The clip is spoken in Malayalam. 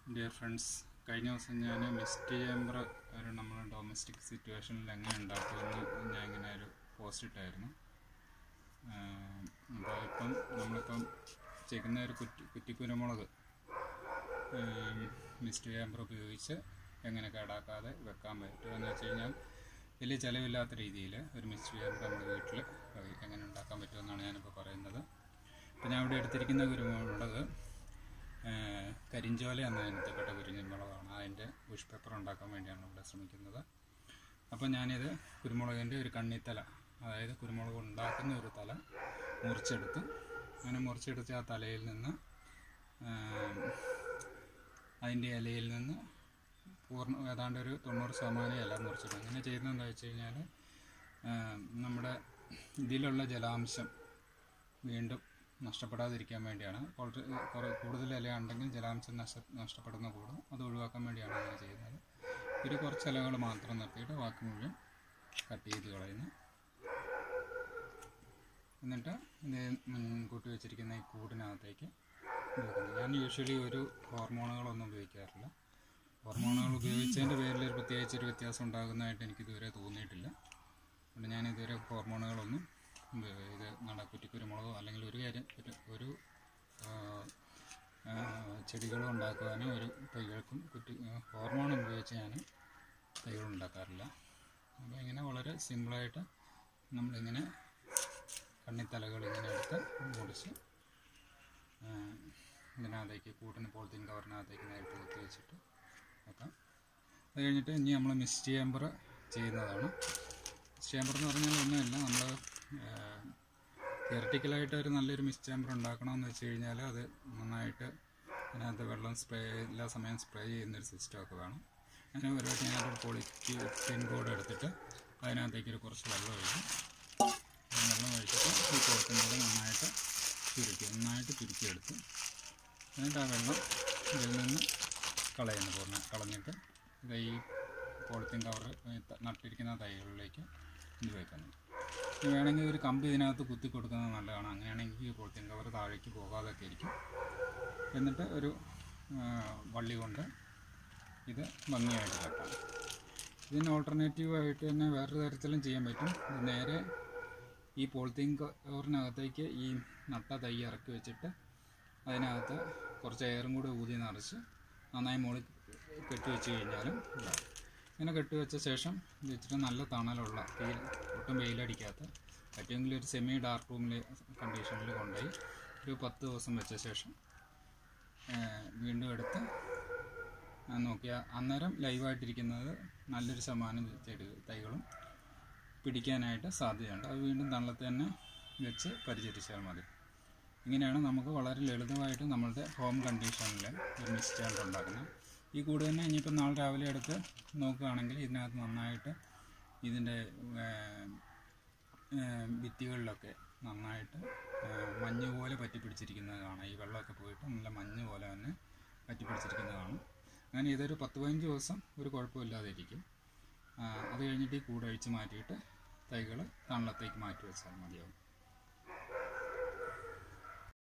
ഡിയർ ഫ്രണ്ട്സ് കഴിഞ്ഞ ദിവസം ഞാൻ മിസ്റ്റ് ചേമ്പർ ഒരു നമ്മുടെ ഡൊമസ്റ്റിക് സിറ്റുവേഷനിൽ എങ്ങനെ ഉണ്ടാക്കുമെന്ന് ഞാൻ ഇങ്ങനെ ഒരു പോസ്റ്റ് ഇട്ടായിരുന്നു അപ്പോൾ ഇപ്പം നമ്മളിപ്പം ചെയ്യുന്ന ഒരു കുറ്റി കുറ്റിക്കുരുമുളക് മിസ്റ്റ് ചേമ്പർ ഉപയോഗിച്ച് എങ്ങനെ കേടാക്കാതെ വെക്കാൻ പറ്റുമെന്ന് വെച്ച് കഴിഞ്ഞാൽ വലിയ ചിലവില്ലാത്ത രീതിയിൽ ഒരു മിസ്റ്റ് ചേമ്പർ നമ്മുടെ വീട്ടിൽ എങ്ങനെ ഉണ്ടാക്കാൻ പറ്റുമെന്നാണ് ഞാനിപ്പോൾ പറയുന്നത് ഇപ്പം ഞാൻ ഇവിടെ എടുത്തിരിക്കുന്ന കുരുമുളക് ഏഹ് കരിഞ്ചോല എന്ന ഇനത്തിൽപ്പെട്ട കുരുമുളകാണ് അതിൻ്റെ ബുഷ് പേപ്പർ ഉണ്ടാക്കാൻ വേണ്ടിയാണ് ഇവിടെ ശ്രമിക്കുന്നത് അപ്പോൾ ഞാനിത് കുരുമുളകിൻ്റെ ഒരു കണ്ണിത്തല അതായത് കുരുമുളക് ഉണ്ടാക്കുന്ന ഒരു തല മുറിച്ചെടുത്ത് അങ്ങനെ മുറിച്ചെടുത്ത് ആ തലയിൽ നിന്ന് ഏഹ് അതിൻ്റെ ഇലയിൽ നിന്ന് പൂർണ്ണ ഏതാണ്ട് ഒരു തൊണ്ണൂറ് ശതമാനം ഇല മുറിച്ചിടും അങ്ങനെ ചെയ്യുന്നത് എന്താ വെച്ച് കഴിഞ്ഞാൽ നമ്മുടെ ഇതിലുള്ള ജലാംശം വീണ്ടും നഷ്ടപ്പെടാതിരിക്കാൻ വേണ്ടിയാണ് കുറച്ച് കുറേ കൂടുതൽ ഇല ഉണ്ടെങ്കിൽ ജലാംശം നഷ്ട നഷ്ടപ്പെടുന്ന കൂടും അത് ഒഴിവാക്കാൻ വേണ്ടിയാണ് അങ്ങനെ ചെയ്യുന്നത് ഒരു കുറച്ച് ഇലകൾ മാത്രം നിർത്തിയിട്ട് ബാക്കി മുഴുവൻ കട്ട് ചെയ്ത് കളയുന്നു എന്നിട്ട് ഇത് മുൻകൂട്ടി വെച്ചിരിക്കുന്ന ഈ കൂടിനകത്തേക്ക് ഉപയോഗിക്കുന്നു ഞാൻ യൂഷ്വലി ഒരു ഹോർമോണുകളൊന്നും ഉപയോഗിക്കാറില്ല ഹോർമോണുകൾ ഉപയോഗിച്ചതിൻ്റെ പേരിൽ ഒരു പ്രത്യേകിച്ച് ഒരു വ്യത്യാസം ഉണ്ടാകുന്നതായിട്ട് എനിക്ക് ഇതുവരെ തോന്നിയിട്ടില്ല അതുകൊണ്ട് ഞാൻ ഇതുവരെ ഹോർമോണുകളൊന്നും ഉപ- ഇത് നട കുറ്റിക്കുരുമുളകോ അല്ലെങ്കിൽ ഒരു കാര്യം ഒരു ഒരു ആ, ആ, ചെടികളും ഉണ്ടാക്കുവാനോ ഒരു തൈകൾക്കും കുറ്റി ഹോർമോൺ ഉപയോഗിച്ച് ഞാൻ തൈകൾ ഉണ്ടാക്കാറില്ല അപ്പോൾ ഇങ്ങനെ വളരെ സിമ്പിളായിട്ട് നമ്മളിങ്ങനെ കണ്ണിത്തലകൾ ഇങ്ങനെ എടുത്ത് മുറിച്ച് ആ, ഇതിനകത്തേക്ക് കൂട്ടിന് പോളിത്തീൻ കവറിനകത്തേക്ക് നേരിട്ട് കുത്തി വെച്ചിട്ട് വെക്കാം അത് കഴിഞ്ഞിട്ട് ഇനി നമ്മൾ മിസ്റ്റ് ചേമ്പർ ചെയ്യുന്നതാണ് മിസ്റ്റ് ചേമ്പർ എന്ന് പറഞ്ഞാൽ ഒന്നുമില്ല നമ്മൾ തിയറട്ടിക്കലായിട്ട് ഒരു നല്ലൊരു മിസ്റ്റ് ചേമ്പർ ഉണ്ടാക്കണമെന്ന് വെച്ച് കഴിഞ്ഞാൽ അത് നന്നായിട്ട് അതിനകത്ത് വെള്ളം സ്പ്രേ എല്ലാ സമയം സ്പ്രേ ചെയ്യുന്നൊരു സിസ്റ്റമൊക്കെ വേണം അങ്ങനെ പരിപാടി ഞാനൊരു പോളിത്തീൻ ബോർഡ് എടുത്തിട്ട് അതിനകത്തേക്ക് ഒരു കുറച്ച് വെള്ളം ഒഴിക്കും ആ വെള്ളം ഒഴിച്ചിട്ട് ഈ പോളിത്തീൻ നന്നായിട്ട് ചുരുക്കി നന്നായിട്ട് ചുരുക്കിയെടുത്ത് എന്നിട്ട് ആ വെള്ളം ഇതിൽ നിന്ന് കളയുന്നു പൂർണ്ണ കളഞ്ഞിട്ട് ഇത് ഈ പോളിത്തീൻ കവർ നട്ടിരിക്കുന്ന തൈകളിലേക്ക് ഇത് വെക്കുന്നു ഇനി വേണമെങ്കിൽ ഒരു കമ്പ് ഇതിനകത്ത് കുത്തി കൊടുക്കുന്നത് നല്ലതാണ് അങ്ങനെയാണെങ്കിൽ ഈ പോളിത്തീൻ കവർ താഴേക്ക് പോകാതൊക്കെ ഇരിക്കും എന്നിട്ട് ഒരു ആ, വള്ളി കൊണ്ട് ഇത് ഭംഗിയായിട്ട് കെട്ടാം ഇതിന് ഓൾട്ടർനേറ്റീവ് ആയിട്ട് തന്നെ വേറൊരു തരത്തിലും ചെയ്യാൻ പറ്റും ഇത് നേരെ ഈ പോളിത്തീൻ കവറിനകത്തേക്ക് ഈ നട്ട തൈ ഇറക്കി വെച്ചിട്ട് അതിനകത്ത് കുറച്ച് എയറും കൂടി ഊതി നിറച്ച് നന്നായി മുകളിൽ കെട്ടി വെച്ച് കഴിഞ്ഞാലും ഉണ്ടാവും ഇങ്ങനെ കെട്ടി വെച്ച ശേഷം ഇത് വെച്ചിട്ട് നല്ല തണലുള്ള വെയിൽ ഒട്ടും വെയിലടിക്കാത്ത പറ്റുമെങ്കിൽ ഒരു സെമി ഡാർക്ക് റൂമിൽ കണ്ടീഷനിൽ കൊണ്ടുപോയി ഒരു പത്ത് ദിവസം വെച്ച ശേഷം ഏഹ്, വീണ്ടും എടുത്ത് ആ, നോക്കിയാൽ അന്നേരം ലൈവായിട്ടിരിക്കുന്നത് നല്ലൊരു ശതമാനം ചെടി തൈകളും പിടിക്കാനായിട്ട് സാധ്യതയുണ്ട് അത് വീണ്ടും തണലത്ത് തന്നെ വെച്ച് പരിചരിച്ചാൽ മതി ഇങ്ങനെയാണ് നമുക്ക് വളരെ ലളിതമായിട്ട് നമ്മളുടെ ഹോം കണ്ടീഷനിൽ ഒരു മിസ്റ്റ് ഉണ്ടാക്കുന്നത് ഈ കൂട് തന്നെ ഇനിയിപ്പോൾ നാളെ രാവിലെ എടുത്ത് നോക്കുകയാണെങ്കിൽ ഇതിനകത്ത് നന്നായിട്ട് ഇതിൻ്റെ ഭിത്തികളിലൊക്കെ നന്നായിട്ട് ഏഹ്, മഞ്ഞ് പോലെ പറ്റി പിടിച്ചിരിക്കുന്നത് കാണാം ഈ വെള്ളമൊക്കെ പോയിട്ട് നല്ല മഞ്ഞ് പോലെ തന്നെ പറ്റി പിടിച്ചിരിക്കുന്നത് കാണും അങ്ങനെ ഇതൊരു പത്ത് പതിനഞ്ച് ദിവസം ഒരു കുഴപ്പമില്ലാതെ ഇരിക്കും ആ, അത് കഴിഞ്ഞിട്ട് ഈ കൂട് അഴിച്ച് മാറ്റിയിട്ട് തൈകൾ തണലത്തേക്ക് മാറ്റി വെച്ചാൽ മതിയാവും